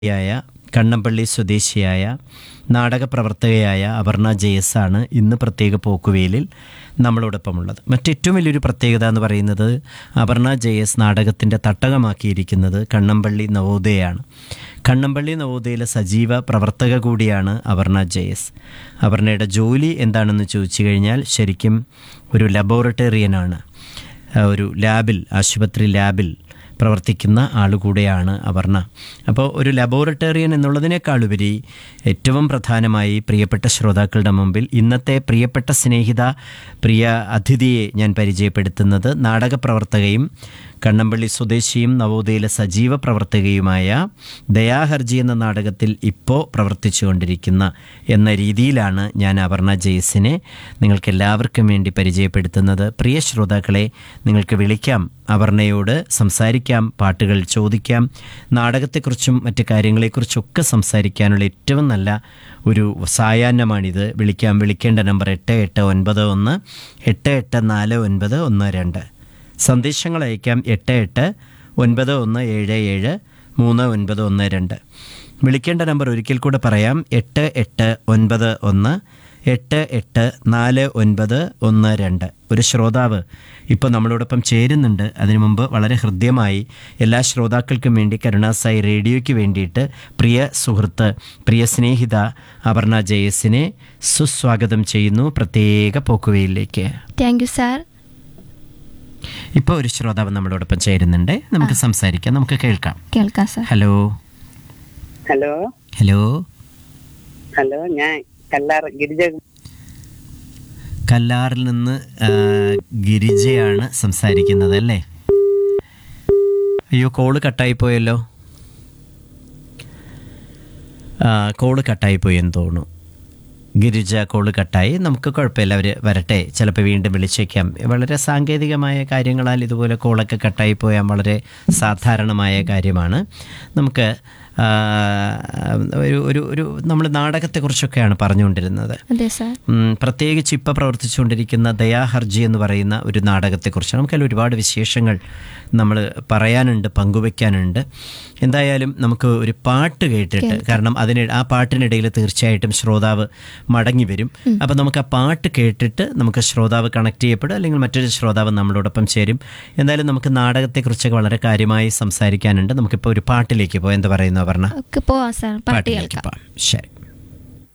യായ കണ്ണമ്പള്ളി സ്വദേശിയായ നാടകപ്രവർത്തകയായ അപർണ ജയസ് ആണ് ഇന്ന് പ്രത്യേക പോക്കുവേലിൽ നമ്മളോടൊപ്പമുള്ളത് മറ്റേറ്റവും വലിയൊരു പ്രത്യേകത എന്ന് പറയുന്നത് അപർണ ജയസ് നാടകത്തിൻ്റെ തട്ടകമാക്കിയിരിക്കുന്നത് കണ്ണമ്പള്ളി നവോദയയാണ് കണ്ണമ്പള്ളി നവോദയയിലെ സജീവ പ്രവർത്തക കൂടിയാണ് അപർണ ജയസ് അപർണയുടെ ജോലി എന്താണെന്ന് ചോദിച്ചു കഴിഞ്ഞാൽ ശരിക്കും ഒരു ലബോറട്ടറിയനാണ് ആ, ഒരു ലാബിൽ ആശുപത്രി ലാബിൽ പ്രവർത്തിക്കുന്ന ആളുകൂടെയാണ് അപർണ അപ്പോൾ ഒരു ലബോറട്ടറിയൻ എന്നുള്ളതിനേക്കാളുപരി ഏറ്റവും പ്രധാനമായി പ്രിയപ്പെട്ട ശ്രോതാക്കളുടെ മുമ്പിൽ ഇന്നത്തെ പ്രിയപ്പെട്ട സ്നേഹിത പ്രിയ അതിഥിയെ ഞാൻ പരിചയപ്പെടുത്തുന്നത് നാടകപ്രവർത്തകയും കണ്ണമ്പള്ളി സ്വദേശിയും നവോദയയിലെ സജീവ പ്രവർത്തകയുമായ ദയാഹർജി എന്ന നാടകത്തിൽ ഇപ്പോൾ പ്രവർത്തിച്ചുകൊണ്ടിരിക്കുന്ന എന്ന രീതിയിലാണ് ഞാൻ അപർണ ജെയ്സിനെ നിങ്ങൾക്ക് എല്ലാവർക്കും വേണ്ടി പരിചയപ്പെടുത്തുന്നത് പ്രിയ ശ്രോതാക്കളെ നിങ്ങൾക്ക് വിളിക്കാം അപർണയോട് സംസാരിക്കാം പാട്ടുകൾ ചോദിക്കാം നാടകത്തെക്കുറിച്ചും മറ്റു കാര്യങ്ങളെക്കുറിച്ചൊക്കെ സംസാരിക്കാനുള്ള ഏറ്റവും നല്ല ഒരു സായാഹ്നമാണിത് വിളിക്കാം വിളിക്കേണ്ട നമ്പർ എട്ട് എട്ട് ഒൻപത് ഒന്ന് എട്ട് എട്ട് നാല് ഒൻപത് ഒന്ന് രണ്ട് സന്ദേശങ്ങൾ അയക്കാം എട്ട് എട്ട് ഒൻപത് ഒന്ന് ഏഴ് ഏഴ് മൂന്ന് ഒൻപത് ഒന്ന് രണ്ട് വിളിക്കേണ്ട നമ്പർ ഒരിക്കൽ കൂടെ പറയാം എട്ട് എട്ട് ഒൻപത് ഒന്ന് എട്ട് എട്ട് നാല് ഒൻപത് ഒന്ന് രണ്ട് ഒരു ശ്രോതാവ് ഇപ്പോൾ നമ്മളോടൊപ്പം ചേരുന്നുണ്ട് അതിനു മുമ്പ് വളരെ ഹൃദ്യമായി എല്ലാ ശ്രോതാക്കൾക്കും വേണ്ടി കരുണാസായി റേഡിയോയ്ക്ക് വേണ്ടിയിട്ട് പ്രിയ സുഹൃത്ത് പ്രിയ സ്നേഹിത അപർണ ജയസിനെ സുസ്വാഗതം ചെയ്യുന്നു പ്രത്യേക പോക്കുവയിലേക്ക് താങ്ക് യു സാർ ഇപ്പോൾ ഒരു ശ്രോതാവ് നമ്മളോടൊപ്പം ചേരുന്നുണ്ട് നമുക്ക് സംസാരിക്കാം നമുക്ക് കേൾക്കാം കേൾക്കാം sir hello hello hello hello ഞാൻ കല്ലാർ ഗിരിജ കല്ലാറിൽ നിന്ന് ആ, ഗിരിജയാണ് സംസാരിക്കുന്നത് അല്ലേ അയ്യോ കോള് കട്ടായി പോയല്ലോ ആ, കോള് കട്ടായി പോയി എന്ന് തോന്നുന്നു ഗിരിജ കോള് കട്ടായി നമുക്ക് കുഴപ്പമില്ല അവർ വരട്ടെ ചിലപ്പോൾ വീണ്ടും വിളിച്ചേക്കാം വളരെ സാങ്കേതികമായ കാര്യങ്ങളാൽ ഇതുപോലെ കോളൊക്കെ കട്ടായി പോയാൽ വളരെ സാധാരണമായ കാര്യമാണ് നമുക്ക് ആ, ഒരു ഒരു ഒരു നമ്മൾ നാടകത്തെക്കുറിച്ചൊക്കെയാണ് പറഞ്ഞുകൊണ്ടിരുന്നത് അതെ സാർ ഉം, പ്രത്യേകിച്ച് ഇപ്പോൾ പ്രവർത്തിച്ചുകൊണ്ടിരിക്കുന്ന ദയാഹർജി എന്ന് പറയുന്ന ഒരു നാടകത്തെക്കുറിച്ച് നമുക്കതിൽ ഒരുപാട് വിശേഷങ്ങൾ നമ്മൾ പറയാനുണ്ട് പങ്കുവെക്കാനുണ്ട് എന്തായാലും നമുക്ക് ഒരു പാട്ട് കേട്ടിട്ട് കാരണം അതിന് ആ പാട്ടിനിടയിൽ തീർച്ചയായിട്ടും ശ്രോതാവ് മടങ്ങി വരും അപ്പോൾ നമുക്ക് ആ പാട്ട് കേട്ടിട്ട് നമുക്ക് ശ്രോതാവ് കണക്ട് ചെയ്യപ്പെടും അല്ലെങ്കിൽ മറ്റൊരു ശ്രോതാവ് നമ്മളോടൊപ്പം ചേരും എന്തായാലും നമുക്ക് നാടകത്തെക്കുറിച്ചൊക്കെ വളരെ കാര്യമായി സംസാരിക്കാനുണ്ട് നമുക്കിപ്പോൾ ഒരു പാട്ടിലേക്ക് പോകാം എന്താ പറയുന്നു പറഞ്ഞ ഒക്കെ പോവാം സാർ പാട്ട് പാട്ടിലേക്ക് കേൾക്കാം പോകാം ശരി